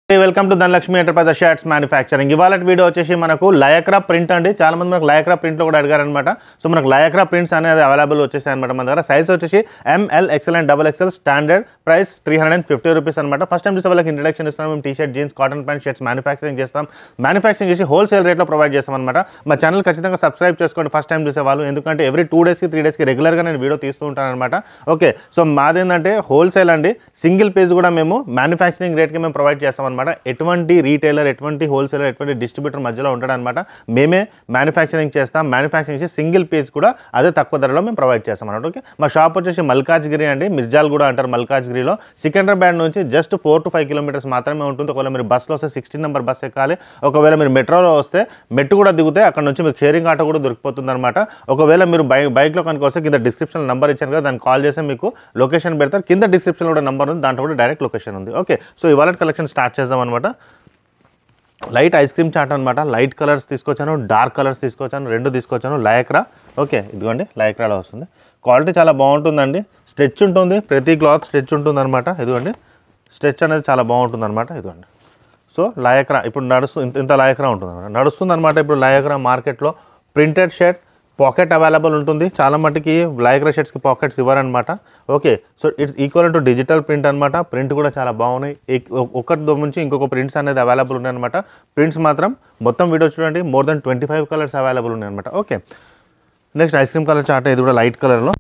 welcome to Dhanalakshmi enterprise shirts manufacturing ఇవాళ video వచ్చేసి మనకు లయక్రా ప్రింట్ అండి చాలా మంది మనకు లయక్రా ప్రింట్లో కూడా అడిగారనమాట సో మనకు లయక్రా ప్రింట్స్ అనేది అవైలబుల్ వచ్చేసాయి అనమాట మన దగ్గర సైజ్ వచ్చేసి M L XL and double XL standard price three hundred and fifty rupees అనమాట ఫస్ట్ టైం చూసే వాళ్ళకి ఇంట్రడక్షన్ ఇస్తాం మేము T shirt jeans cotton pant shirts manufacturing చేస్తాం మ్యానుఫ్యాక్చరింగ్ చేసి హోల్సేల్ రేట్లో ప్రొవైడ్ చేస్తాం అనమాట మా ఛానల్ ఖచ్చితంగా సబ్స్క్రైబ్ చేసుకోండి ఫస్ట్ టైం చూసే వాళ్ళు ఎందుకంటే ఎవ్రీ టూ డేస్కి త్రీ డేస్కి రెగ్యులర్గా నేను వీడియో తీస్తూ ఉంటాను అనమాట ఓకే సో మాదేంటంటే హోల్సేల్ అండి సింగిల్ పేజ్ కూడా మేము మ్యానుఫ్యాక్చరింగ్ రేట్కి మేము ప్రొవైడ్ చేస్తాం అనమాట ఎటువంటి రీటైలర్ ఎటువంటి హోల్సేలర్ ఎటువంటి డిస్ట్రిబ్యూటర్ మధ్యలో ఉంటాడు అనమాట మేమే మ్యానుఫ్యాక్చరింగ్ చేస్తాం మ్యానుఫ్యాక్చరింగ్ చేసి సింగిల్ పేజ్ కూడా అదే తక్కువ ధరలో మేము ప్రొవైడ్ చేస్తాం అనమాట ఓకే మా షాప్ వచ్చేసి మల్కాజ్గిరి అండి మిర్జాల్ కూడా అంటారు మల్కాజ్గిరిలో సికింద్రాబాద్ నుంచి just four to five kilometres మాత్రమే ఉంటుంది ఒకవేళ మీరు బస్సులో వస్తే సిక్స్టీన్ నెంబర్ బస్ ఎక్కాలి ఒకవేళ మీరు మెట్రోలో వస్తే మెట్టు కూడా దిగితే అక్కడ నుంచి మీకు షేరింగ్ ఆటో కూడా దొరికిపోతుంది అనమాట ఒకవేళ మీరు బైక్ బైక్లో కనుక వస్తే కింద డిస్క్రిప్షన్ నెంబర్ ఇచ్చాను కదా దాన్ని కాల్ చేస్తే మీకు లొకేషన్ పెడతారు కింద డిస్క్రిప్షన్లో కూడా నెంబర్ ఉంది దాంట్లో కూడా డైరెక్ట్ లొకేషన్ ఉంది ఓకే సో ఇవాళ కలెక్షన్ స్టార్ట్ చేద్దాం అనమాట లైట్ ఐస్ క్రీమ్ చాట్ అనమాట లైట్ కలర్స్ తీసుకొచ్చాను డార్క్ కలర్స్ తీసుకొచ్చాను రెండు తీసుకొచ్చాను లయక్రా ఓకే ఇదిగోండి లయక్రాలో వస్తుంది క్వాలిటీ చాలా బాగుంటుందండి స్ట్రెచ్ ఉంటుంది ప్రతి క్లాత్ స్ట్రెచ్ ఉంటుంది అనమాట ఇదిగోండి స్ట్రెచ్ అనేది చాలా బాగుంటుంది అనమాట ఇదిగోండి సో లయక్రా ఇప్పుడు నడుస్తూ ఇంత ఇంత లయక్రా ఉంటుంది అనమాట నడుస్తుంది అనమాట ఇప్పుడు లయక్రా మార్కెట్లో ప్రింటెడ్ షర్ట్ పాకెట్ అవైలబుల్ ఉంటుంది చాలా మట్టుకి లయక్రా షర్ట్స్కి పాకెట్స్ ఇవ్వరనమాట okay so it's equal to digital print అనమాట ప్రింట్ కూడా చాలా బాగున్నాయి ఎక్- ఒ- ఒకటి నుంచి ఇంకొక ప్రింట్స్ అనేది అవైలబుల్ ఉన్నాయి అనమాట ప్రింట్స్ మాత్రం మొత్తం వీడియో చూడండి more than twenty five colours available ఉన్నాయి అనమాట okay next ice cream colour chart ఇది కూడా లైట్ కలర్లో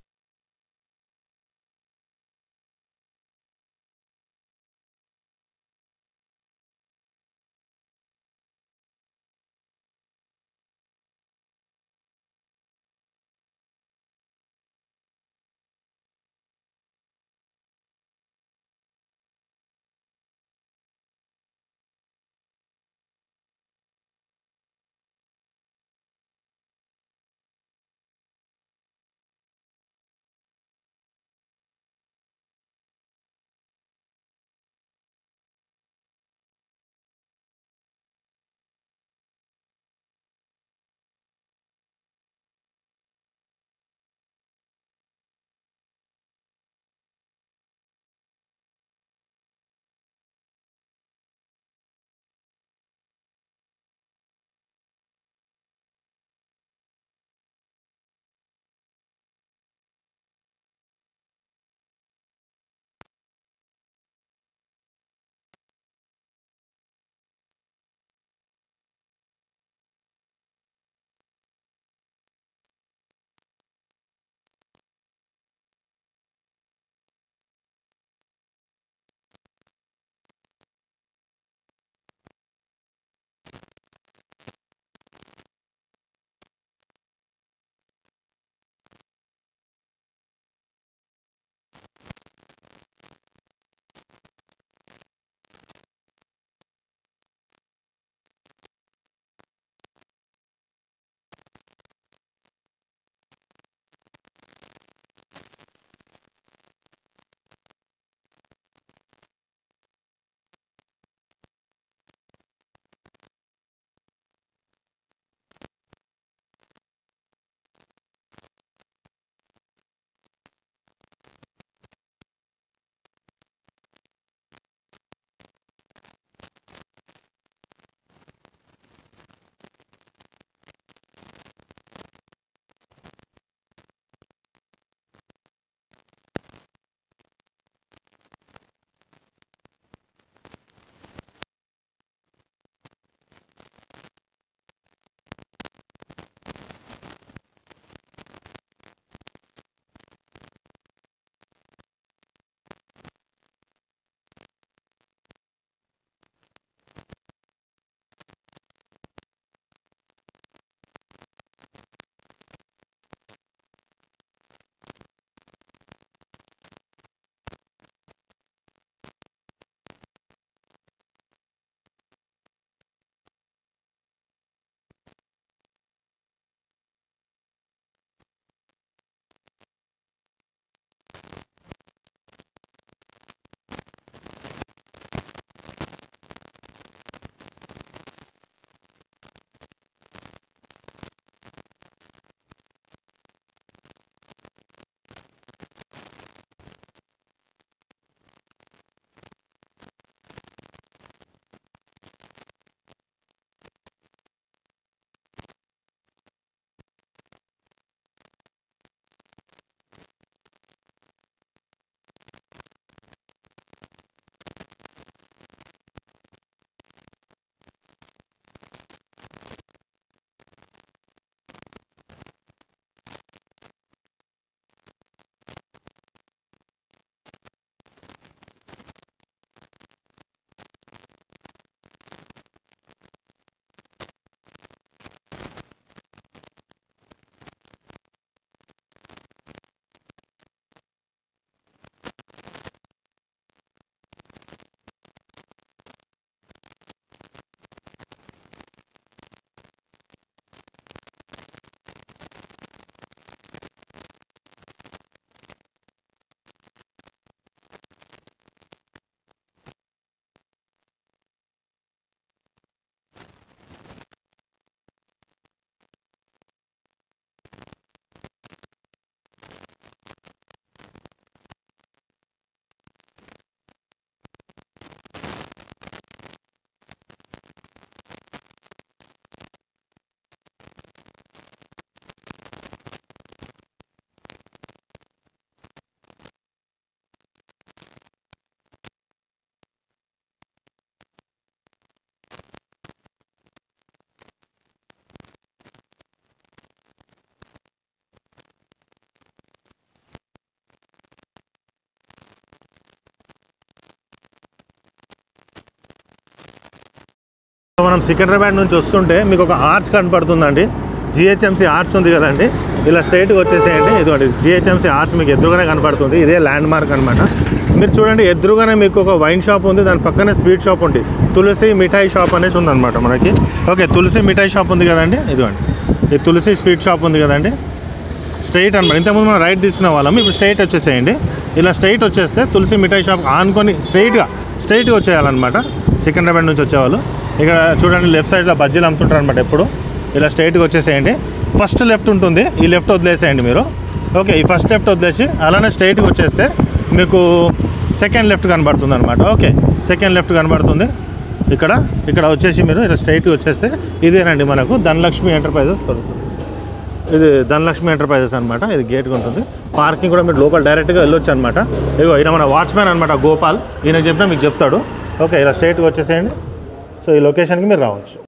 మనం సికింద్రాబాద్ నుంచి వస్తుంటే మీకు ఒక ఆర్చ్ కనపడుతుందండి జిహెచ్ఎంసీ ఆర్చ్ ఉంది కదండి ఇలా స్ట్రైట్గా వచ్చేసేయండి ఇదిగోండి జిహెచ్ఎంసీ ఆర్చ్ మీకు ఎదురుగానే కనపడుతుంది ఇదే ల్యాండ్ మార్క్ అనమాట మీరు చూడండి ఎదురుగానే మీకు ఒక వైన్ షాప్ ఉంది దాని పక్కనే స్వీట్ షాప్ ఉంది తులసి మిఠాయి షాప్ అనేసి ఉందన్నమాట మనకి ఓకే తులసి మిఠాయి షాప్ ఉంది కదండి ఇదిగోండి ఈ తులసి స్వీట్ షాప్ ఉంది కదండి స్ట్రైట్ అనమాట ఇంతకుముందు మనం రైట్ తీసుకునే వాళ్ళం ఇప్పుడు స్ట్రైట్ వచ్చేసేయండి ఇలా స్ట్రైట్ వచ్చేస్తే తులసి మిఠాయి షాప్ ఆనుకొని స్ట్రైట్గా స్ట్రైట్గా వచ్చేయాలన్నమాట సికింద్రాబాద్ నుంచి వచ్చేవాళ్ళు ఇక్కడ చూడండి లెఫ్ట్ సైడ్లో బజ్జీలు అమ్ముతుంటారు అనమాట ఎప్పుడు ఇలా స్ట్రైట్గా వచ్చేసేయండి ఫస్ట్ లెఫ్ట్ ఉంటుంది ఈ లెఫ్ట్ వదిలేసేయండి మీరు ఓకే ఈ ఫస్ట్ లెఫ్ట్ వదిలేసి అలానే స్ట్రైట్గా వచ్చేస్తే మీకు సెకండ్ లెఫ్ట్ కనబడుతుంది అనమాట ఓకే సెకండ్ లెఫ్ట్ కనబడుతుంది ఇక్కడ ఇక్కడ వచ్చేసి మీరు ఇలా స్ట్రైట్గా వచ్చేస్తే ఇదేనండి మనకు ధనలక్ష్మి ఎంటర్ప్రైజెస్ దొరుకుతుంది ఇది ధనలక్ష్మి ఎంటర్ప్రైజెస్ అనమాట ఇది గేట్ ఉంటుంది పార్కింగ్ కూడా మీరు లోపల డైరెక్ట్గా వెళ్ళొచ్చు అనమాట ఇగో ఈయన మన వాచ్మ్యాన్ అనమాట గోపాల్ ఈయన చెప్పినా మీకు చెప్తాడు ఓకే ఇలా స్ట్రైట్గా వచ్చేసేయండి సో ఈ లొకేషన్కి మీరు రావచ్చు